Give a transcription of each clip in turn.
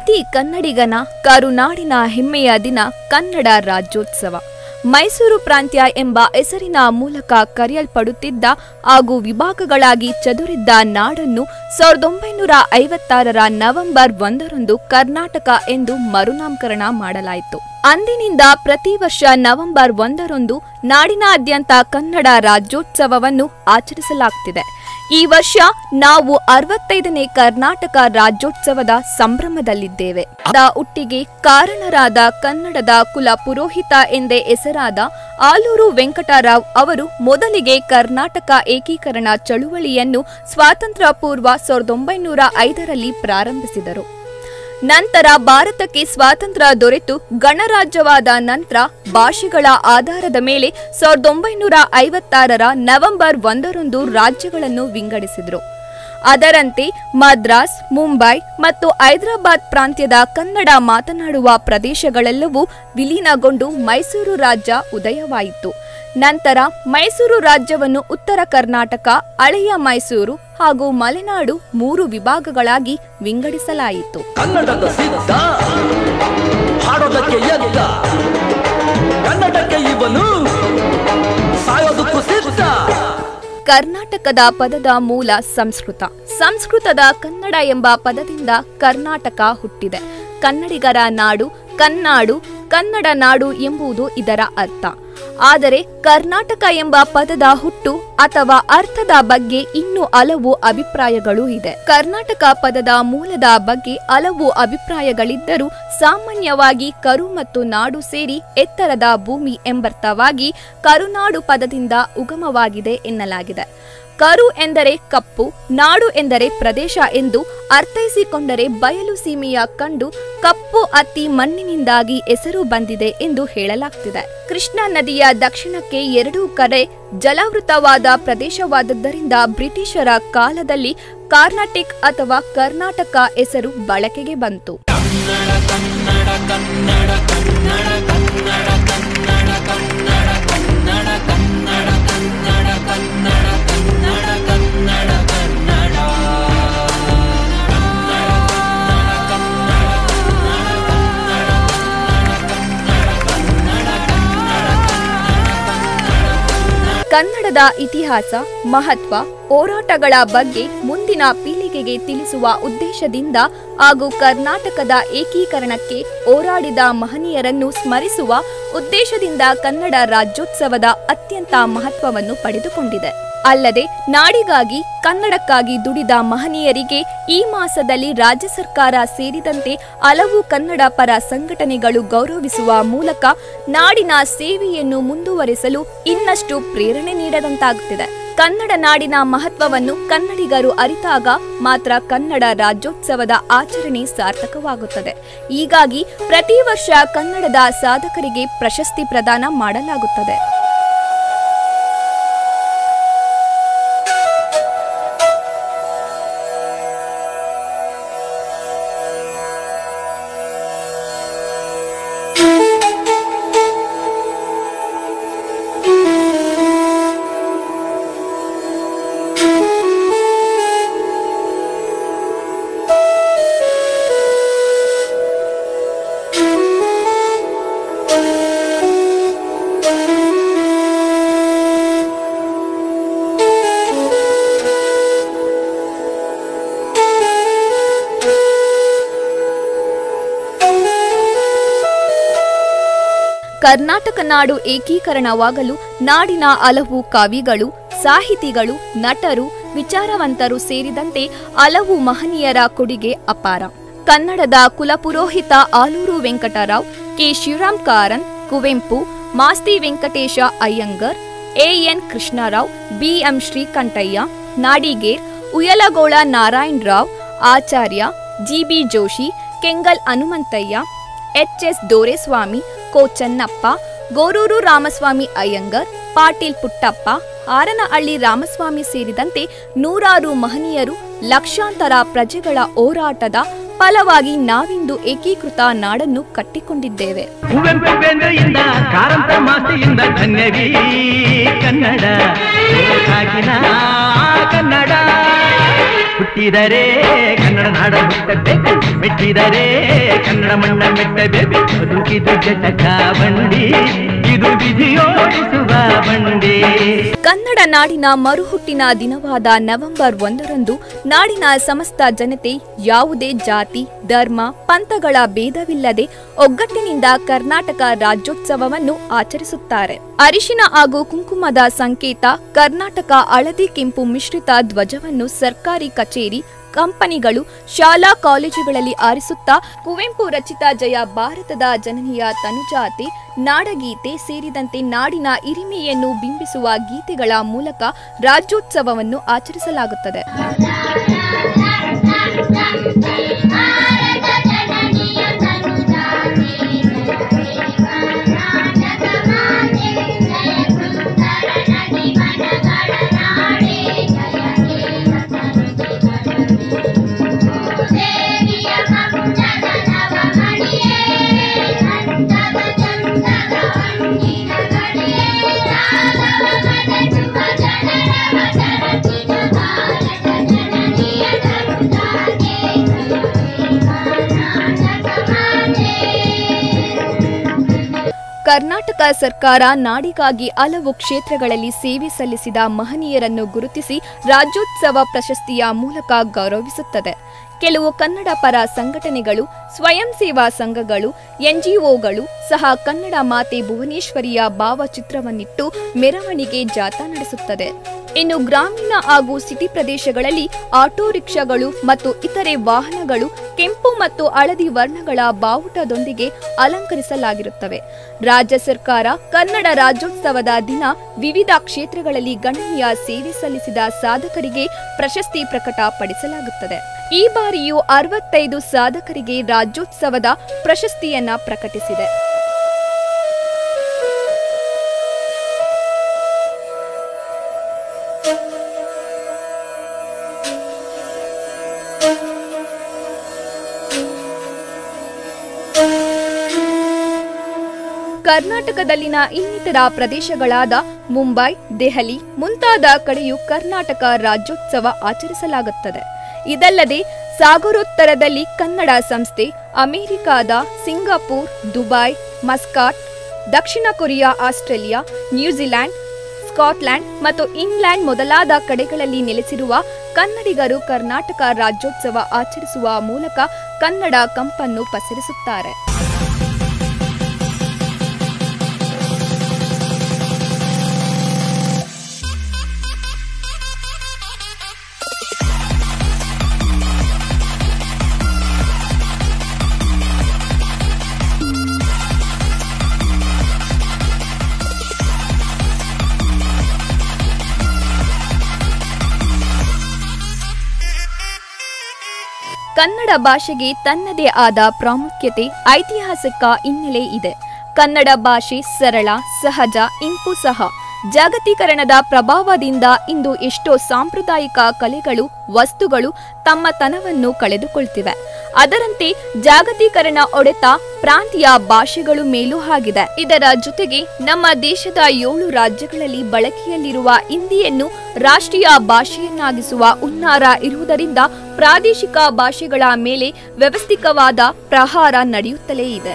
ಪ್ರತಿ ಕನ್ನಡಿಗನ ಕರುನಾಡಿನ ಹೆಮ್ಮೆಯ ದಿನ ಕನ್ನಡ ರಾಜ್ಯೋತ್ಸವ ಮೈಸೂರು ಪ್ರಾಂತ್ಯ ಎಂಬ ಹೆಸರಿನ ಮೂಲಕ ಕರೆಯಲ್ಪಡುತ್ತಿದ್ದ ಹಾಗೂ ವಿಭಾಗಗಳಾಗಿ ಚದುರಿದ್ದ ನಾಡನ್ನು ಸಾವಿರದ ಒಂಬೈನೂರ ಐವತ್ತಾರರ ನವೆಂಬರ್ ಒಂದರಂದು ಕರ್ನಾಟಕ ಎಂದು ಮರುನಾಮಕರಣ ಮಾಡಲಾಯಿತು ಅಂದಿನಿಂದ ಪ್ರತಿ ವರ್ಷ ನವೆಂಬರ್ ಒಂದರಂದು ನಾಡಿನಾದ್ಯಂತ ಕನ್ನಡ ರಾಜ್ಯೋತ್ಸವವನ್ನು ಆಚರಿಸಲಾಗುತ್ತಿದೆ ಈ ವರ್ಷ ನಾವು ಅರವತ್ತೈದನೇ ಕರ್ನಾಟಕ ರಾಜ್ಯೋತ್ಸವದ ಸಂಭ್ರಮದಲ್ಲಿದ್ದೇವೆ ದ ಹುಟ್ಟಿಗೆ ಕಾರಣರಾದ ಕನ್ನಡದ ಕುಲ ಪುರೋಹಿತ ಎಂದೇ ಹೆಸರಾದ ಆಲೂರು ವೆಂಕಟರಾವ್ ಅವರು ಮೊದಲಿಗೆ ಕರ್ನಾಟಕ ಏಕೀಕರಣ ಚಳುವಳಿಯನ್ನು ಸ್ವಾತಂತ್ರ್ಯ ಪೂರ್ವ ಸಾವಿರದ ಒಂಬೈನೂರ ಐದರಲ್ಲಿ ಪ್ರಾರಂಭಿಸಿದರು ನಂತರ ಭಾರತಕ್ಕೆ ಸ್ವಾತಂತ್ರ್ಯ ದೊರೆತು ಗಣರಾಜ್ಯವಾದ ನಂತರ ಭಾಷೆಗಳ ಆಧಾರದ ಮೇಲೆ ಸಾವಿರದ ಒಂಬೈನೂರ ಐವತ್ತಾರರ ನವೆಂಬರ್ ಒಂದರಂದು ರಾಜ್ಯಗಳನ್ನು ವಿಂಗಡಿಸಿದರು ಅದರಂತೆ ಮದ್ರಾಸ್ ಮುಂಬೈ ಮತ್ತು ಹೈದರಾಬಾದ್ ಪ್ರಾಂತ್ಯದ ಕನ್ನಡ ಮಾತನಾಡುವ ಪ್ರದೇಶಗಳೆಲ್ಲವೂ ವಿಲೀನಗೊಂಡು ಮೈಸೂರು ರಾಜ್ಯ ಉದಯವಾಯಿತು ನಂತರ ಮೈಸೂರು ರಾಜ್ಯವನ್ನು ಉತ್ತರ ಕರ್ನಾಟಕ ಹಳೆಯ ಮೈಸೂರು ಹಾಗೂ ಮಲೆನಾಡು ಮೂರು ವಿಭಾಗಗಳಾಗಿ ವಿಂಗಡಿಸಲಾಯಿತು ಕನ್ನಡದ ಸಿದ್ಧ ಹಾಡೋದಕ್ಕೆ ಎದ್ದ ಕನ್ನಡಕ್ಕೆ ಇವನು ಸಾಯೋದಕ್ಕೂ ಸಿದ್ಧ ಕರ್ನಾಟಕದ ಪದದ ಮೂಲ ಸಂಸ್ಕೃತ ಸಂಸ್ಕೃತದ ಕನ್ನಡ ಎಂಬ ಪದದಿಂದ ಕರ್ನಾಟಕ ಹುಟ್ಟಿದೆ ಕನ್ನಡಿಗರ ನಾಡು ಕನ್ನಾಡು ಕನ್ನಡ ನಾಡು ಎಂಬುದು ಇದರ ಅರ್ಥ ಆದರೆ ಕರ್ನಾಟಕ ಎಂಬ ಪದದ ಹುಟ್ಟು ಅಥವಾ ಅರ್ಥದ ಬಗ್ಗೆ ಇನ್ನೂ ಹಲವು ಅಭಿಪ್ರಾಯಗಳು ಇದೆ ಕರ್ನಾಟಕ ಪದದ ಮೂಲದ ಬಗ್ಗೆ ಹಲವು ಅಭಿಪ್ರಾಯಗಳಿದ್ದರೂ ಸಾಮಾನ್ಯವಾಗಿ ಕರು ಮತ್ತು ನಾಡು ಸೇರಿ ಎತ್ತರದ ಭೂಮಿ ಎಂಬರ್ಥವಾಗಿ ಕರುನಾಡು ಪದದಿಂದ ಉಗಮವಾಗಿದೆ ಎನ್ನಲಾಗಿದೆ ಕರು ಎಂದರೆ ಕಪ್ಪು ನಾಡು ಎಂದರೆ ಪ್ರದೇಶ ಎಂದು ಅರ್ಥೈಸಿಕೊಂಡರೆ ಬಯಲು ಸೀಮೆಯ ಕಂಡು ಕಪ್ಪು ಅತ್ತಿ ಮಣ್ಣಿನಿಂದಾಗಿ ಹೆಸರು ಬಂದಿದೆ ಎಂದು ಹೇಳಲಾಗ್ತಿದೆ ಕೃಷ್ಣಾ ನದಿಯ ದಕ್ಷಿಣಕ್ಕೆ ಎರಡೂ ಕಡೆ ಜಲಾವೃತವಾದ ಪ್ರದೇಶವಾದದ್ದರಿಂದ ಬ್ರಿಟಿಷರ ಕಾಲದಲ್ಲಿ ಕಾರ್ನಾಟಿಕ್ ಅಥವಾ ಕರ್ನಾಟಕ ಹೆಸರು ಬಳಕೆಗೆ ಬಂತು ಕನ್ನಡದ ಇತಿಹಾಸ ಮಹತ್ವ ಹೋರಾಟಗಳ ಬಗ್ಗೆ ಮುಂದಿನ ಪೀಳಿಗೆಗೆ ತಿಳಿಸುವ ಉದ್ದೇಶದಿಂದ ಹಾಗೂ ಕರ್ನಾಟಕದ ಏಕೀಕರಣಕ್ಕೆ ಹೋರಾಡಿದ ಮಹನೀಯರನ್ನು ಸ್ಮರಿಸುವ ಉದ್ದೇಶದಿಂದ ಕನ್ನಡ ರಾಜ್ಯೋತ್ಸವದ ಅತ್ಯಂತ ಮಹತ್ವವನ್ನು ಪಡೆದುಕೊಂಡಿದೆ ಅಲ್ಲದೆ ನಾಡಿಗಾಗಿ ಕನ್ನಡಕ್ಕಾಗಿ ದುಡಿದ ಮಹನೀಯರಿಗೆ ಈ ಮಾಸದಲ್ಲಿ ರಾಜ್ಯ ಸರ್ಕಾರ ಸೇರಿದಂತೆ ಹಲವು ಕನ್ನಡ ಪರ ಸಂಘಟನೆಗಳು ಗೌರವಿಸುವ ಮೂಲಕ ನಾಡಿನ ಸೇವೆಯನ್ನು ಮುಂದುವರೆಸಲು ಇನ್ನಷ್ಟು ಪ್ರೇರಣೆ ನೀಡದಂತಾಗುತ್ತಿದೆ ಕನ್ನಡ ನಾಡಿನ ಮಹತ್ವವನ್ನು ಕನ್ನಡಿಗರು ಅರಿತಾಗ ಮಾತ್ರ ಕನ್ನಡ ರಾಜ್ಯೋತ್ಸವದ ಆಚರಣೆ ಸಾರ್ಥಕವಾಗುತ್ತದೆ ಹೀಗಾಗಿ ಪ್ರತಿ ವರ್ಷ ಕನ್ನಡದ ಸಾಧಕರಿಗೆ ಪ್ರಶಸ್ತಿ ಪ್ರದಾನ ಮಾಡಲಾಗುತ್ತದೆ ಕರ್ನಾಟಕ ನಾಡು ಏಕೀಕರಣವಾಗಲು ನಾಡಿನ ಹಲವು ಕವಿಗಳು ಸಾಹಿತಿಗಳು ನಟರು ವಿಚಾರವಂತರು ಸೇರಿದಂತೆ ಹಲವು ಮಹನೀಯರ ಕೊಡುಗೆ ಅಪಾರ ಕನ್ನಡದ ಕುಲಪುರೋಹಿತ Aluru Venkatarao K Shivaram Karanth Kuvempu Masti Venkatesha Iyengar A N Krishnarao B M Srikantaiah Nadiger Uyalagola Narayan Rao Acharya G B Joshi Kengal Hanumanthaiah H S Doreswamy Ko Channappa Goruru Ramaswamy Iyengar Patil Puttappa Haranahalli Ramaswamy ಸೇರಿದಂತೆ ನೂರಾರು ಮಹನೀಯರು ಲಕ್ಷಾಂತರ ಪ್ರಜೆಗಳ ಹೋರಾಟದ ಫಲವಾಗಿ ನಾವಿಂದು ಏಕೀಕೃತ ನಾಡನ್ನು ಕಟ್ಟಿಕೊಂಡಿದ್ದೇವೆ ಕುವೆಂಪು ಬೇಂದ್ರೆಯಿಂದ ಕಾರಂತ ಮಾಸ್ತಿಯಿಂದ ಧನ್ಯವೀ ಕನ್ನಡ ಕಾಕಿನ ಕನ್ನಡ ಹುಟ್ಟಿದರೆ ಕನ್ನಡ ನಾಡ ಹುಟ್ಟಬೇಕು ಮೆಟ್ಟಿದರೆ ಕನ್ನಡ ಮಣ್ಣ ಮೆಟ್ಟಬೇಕು ಬದುಕಿದು ಜಟಕ ಬಂಡಿ ಇದು ವಿಧಿಯೋಡಿಸುವ ಬಂಡಿ ಕನ್ನಡ ನಾಡಿನ ಮರುಹುಟ್ಟಿನ ದಿನವಾದ ನವೆಂಬರ್ ಒಂದರಂದು ನಾಡಿನ ಸಮಸ್ತ ಜನತೆ ಯಾವುದೇ ಜಾತಿ ಧರ್ಮ ಪಂಥಗಳ ಭೇದವಿಲ್ಲದೆ ಒಗ್ಗಟ್ಟಿನಿಂದ ಕರ್ನಾಟಕ ರಾಜ್ಯೋತ್ಸವವನ್ನು ಆಚರಿಸುತ್ತಾರೆ ಅರಿಶಿನ ಹಾಗೂ ಕುಂಕುಮದ ಸಂಕೇತ ಕರ್ನಾಟಕ ಹಳದಿ ಕೆಂಪು ಮಿಶ್ರಿತ ಧ್ವಜವನ್ನು ಸರ್ಕಾರಿ ಕಚೇರಿ ಕಂಪನಿಗಳು ಶಾಲಾ ಕಾಲೇಜುಗಳಲ್ಲಿ ಆರಿಸುತ್ತಾ ಕುವೆಂಪು ರಚಿತ ಜಯ ಭಾರತದ ಜನನಿಯ ತನುಜಾತೆ ನಾಡಗೀತೆ ಸೇರಿದಂತೆ ನಾಡಿನ ಹಿರಿಮೆಯನ್ನು ಬಿಂಬಿಸುವ ಗೀತೆಗಳ ಮೂಲಕ ರಾಜ್ಯೋತ್ಸವವನ್ನು ಆಚರಿಸಲಾಗುತ್ತದೆ ಕರ್ನಾಟಕ ಸರ್ಕಾರ ನಾಡಿಗಾಗಿ ಹಲವು ಕ್ಷೇತ್ರಗಳಲ್ಲಿ ಸೇವೆ ಸಲ್ಲಿಸಿದ ಮಹನೀಯರನ್ನು ಗುರುತಿಸಿ ರಾಜ್ಯೋತ್ಸವ ಪ್ರಶಸ್ತಿಯ ಮೂಲಕ ಗೌರವಿಸುತ್ತದೆ ಕೆಲವು ಕನ್ನಡ ಪರ ಸಂಘಟನೆಗಳು ಸ್ವಯಂ ಸೇವಾ ಸಂಘಗಳು ಎನ್ಜಿಒಗಳು ಸಹ ಕನ್ನಡ ಮಾತೆ ಭುವನೇಶ್ವರಿಯ ಭಾವಚಿತ್ರವನ್ನಿಟ್ಟು ಮೆರವಣಿಗೆ ಜಾಥಾ ನಡೆಸುತ್ತದೆ ಇನ್ನು ಗ್ರಾಮೀಣ ಹಾಗೂ ಸಿಟಿ ಪ್ರದೇಶಗಳಲ್ಲಿ ಆಟೋ ರಿಕ್ಷಾಗಳು ಮತ್ತು ಇತರೆ ವಾಹನಗಳು ಕೆಂಪು ಮತ್ತು ಹಳದಿ ವರ್ಣಗಳ ಬಾವುಟದೊಂದಿಗೆ ಅಲಂಕರಿಸಲಾಗಿರುತ್ತವೆ ರಾಜ್ಯ ಸರ್ಕಾರ ಕನ್ನಡ ರಾಜ್ಯೋತ್ಸವದ ದಿನ ವಿವಿಧ ಕ್ಷೇತ್ರಗಳಲ್ಲಿ ಗಣನೀಯ ಸೇವೆ ಸಲ್ಲಿಸಿದ ಸಾಧಕರಿಗೆ ಪ್ರಶಸ್ತಿ ಪ್ರಕಟಪಡಿಸಲಾಗುತ್ತದೆ ಈ ಬಾರಿಯೂ ಅರವತ್ತೈದು ಸಾಧಕರಿಗೆ ರಾಜ್ಯೋತ್ಸವದ ಪ್ರಶಸ್ತಿಯನ್ನ ಪ್ರಕಟಿಸಿದೆ ಕರ್ನಾಟಕದಲ್ಲಿನ ಇನ್ನಿತರ ಪ್ರದೇಶಗಳಾದ ಮುಂಬೈ ದೆಹಲಿ ಮುಂತಾದ ಕಡೆಯೂ ಕರ್ನಾಟಕ ರಾಜ್ಯೋತ್ಸವ ಆಚರಿಸಲಾಗುತ್ತದೆ ಇದಲ್ಲದೆ ಸಾಗರೋತ್ತರದಲ್ಲಿ ಕನ್ನಡ ಸಂಸ್ಥೆ ಅಮೆರಿಕಾದ ಸಿಂಗಾಪುರ್ ದುಬೈ ಮಸ್ಕಾಟ್ ದಕ್ಷಿಣ ಕೊರಿಯಾ ಆಸ್ಟ್ರೇಲಿಯಾ ನ್ಯೂಜಿಲೆಂಡ್ ಸ್ಕಾಟ್ಲೆಂಡ್ ಮತ್ತು ಇಂಗ್ಲೆಂಡ್ ಮೊದಲಾದ ಕಡೆಗಳಲ್ಲಿ ನೆಲೆಸಿರುವ ಕನ್ನಡಿಗರು ಕರ್ನಾಟಕ ರಾಜ್ಯೋತ್ಸವ ಆಚರಿಸುವ ಮೂಲಕ ಕನ್ನಡ ಕಂಪನ್ನು ಪಸರಿಸುತ್ತಾರೆ ಕನ್ನಡ ಭಾಷೆಗೆ ತನ್ನದೇ ಆದ ಪ್ರಾಮುಖ್ಯತೆ ಐತಿಹಾಸಿಕ ಹಿನ್ನೆಲೆ ಇದೆ ಕನ್ನಡ ಭಾಷೆ ಸರಳ ಸಹಜ ಇಂಪು ಸಹ ಜಾಗತೀಕರಣದ ಪ್ರಭಾವದಿಂದ ಇಂದು ಎಷ್ಟೋ ಸಾಂಪ್ರದಾಯಿಕ ಕಲೆಗಳು ವಸ್ತುಗಳು ತಮ್ಮ ತನವನ್ನು ಕಳೆದುಕೊಳ್ತಿವೆ ಅದರಂತೆ ಜಾಗತೀಕರಣ ಒಡೆತ ಪ್ರಾಂತೀಯ ಭಾಷೆಗಳು ಮೇಲೂ ಆಗಿದೆ ಇದರ ಜೊತೆಗೆ ನಮ್ಮ ದೇಶದ ಏಳು ರಾಜ್ಯಗಳಲ್ಲಿ ಬಳಕೆಯಲ್ಲಿರುವ ಹಿಂದಿಯನ್ನು ರಾಷ್ಟ್ರೀಯ ಭಾಷೆಯನ್ನಾಗಿಸುವ ಹುನ್ನಾರ ಇರುವುದರಿಂದ ಪ್ರಾದೇಶಿಕ ಭಾಷೆಗಳ ಮೇಲೆ ವ್ಯವಸ್ಥಿತವಾದ ಪ್ರಹಾರ ನಡೆಯುತ್ತಲೇ ಇದೆ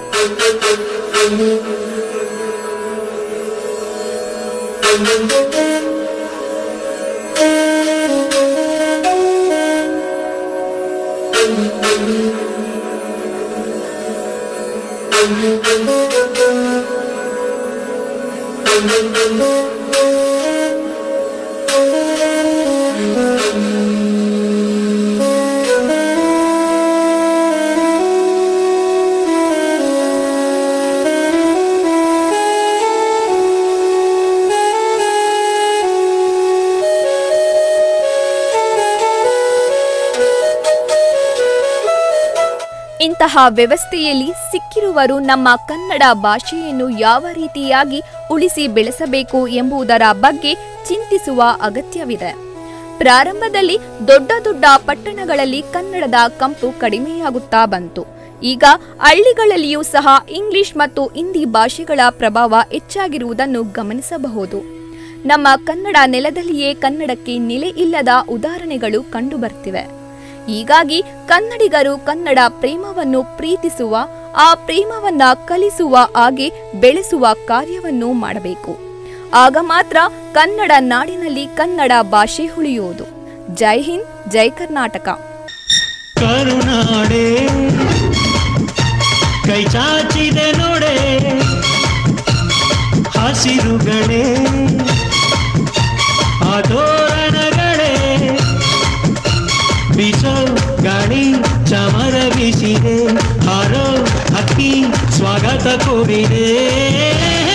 ಇಂತಹ ವ್ಯವಸ್ಥೆಯಲ್ಲಿ ಸಿಕ್ಕಿರುವರು ನಮ್ಮ ಕನ್ನಡ ಭಾಷೆಯನ್ನು ಯಾವ ರೀತಿಯಾಗಿ ಉಳಿಸಿ ಬೆಳೆಸಬೇಕು ಎಂಬುದರ ಬಗ್ಗೆ ಚಿಂತಿಸುವ ಅಗತ್ಯವಿದೆ ಪ್ರಾರಂಭದಲ್ಲಿ ದೊಡ್ಡ ದೊಡ್ಡ ಪಟ್ಟಣಗಳಲ್ಲಿ ಕನ್ನಡದ ಕಂಪು ಕಡಿಮೆಯಾಗುತ್ತಾ ಬಂತು ಈಗ ಹಳ್ಳಿಗಳಲ್ಲಿಯೂ ಸಹ ಇಂಗ್ಲಿಷ್ ಮತ್ತು ಹಿಂದಿ ಭಾಷೆಗಳ ಪ್ರಭಾವ ಹೆಚ್ಚಾಗಿರುವುದನ್ನು ಗಮನಿಸಬಹುದು ನಮ್ಮ ಕನ್ನಡ ನೆಲದಲ್ಲಿಯೇ ಕನ್ನಡಕ್ಕೆ ನೆಲೆ ಇಲ್ಲದ ಉದಾಹರಣೆಗಳು ಕಂಡುಬರ್ತಿವೆ ಹೀಗಾಗಿ ಕನ್ನಡಿಗರು ಕನ್ನಡ ಪ್ರೇಮವನ್ನು ಪ್ರೀತಿಸುವ ಆ ಪ್ರೇಮವನ್ನ ಕಲಿಸುವ ಹಾಗೆ ಬೆಳೆಸುವ ಕಾರ್ಯವನ್ನು ಮಾಡಬೇಕು ಆಗ ಮಾತ್ರ ಕನ್ನಡ ನಾಡಿನಲ್ಲಿ ಕನ್ನಡ ಭಾಷೆ ಉಳಿಯುವುದು ಜೈ ಹಿಂದ್ ಜೈ ಕರ್ನಾಟಕ ಕರುನಾಡೆ ಕೈ ಚಾಚಿದೆ ನೋಡೆ ಹಸಿರುಗಳೇ ಆತೋರಣಗಳೇ ಬಿಸೋ ಗಾಳಿ ಚಮರ ಬೀಸಿದೆ ಹಾರೋ ಹಕ್ಕಿ ಸ್ವಾಗತ ಕೋರಿದೆ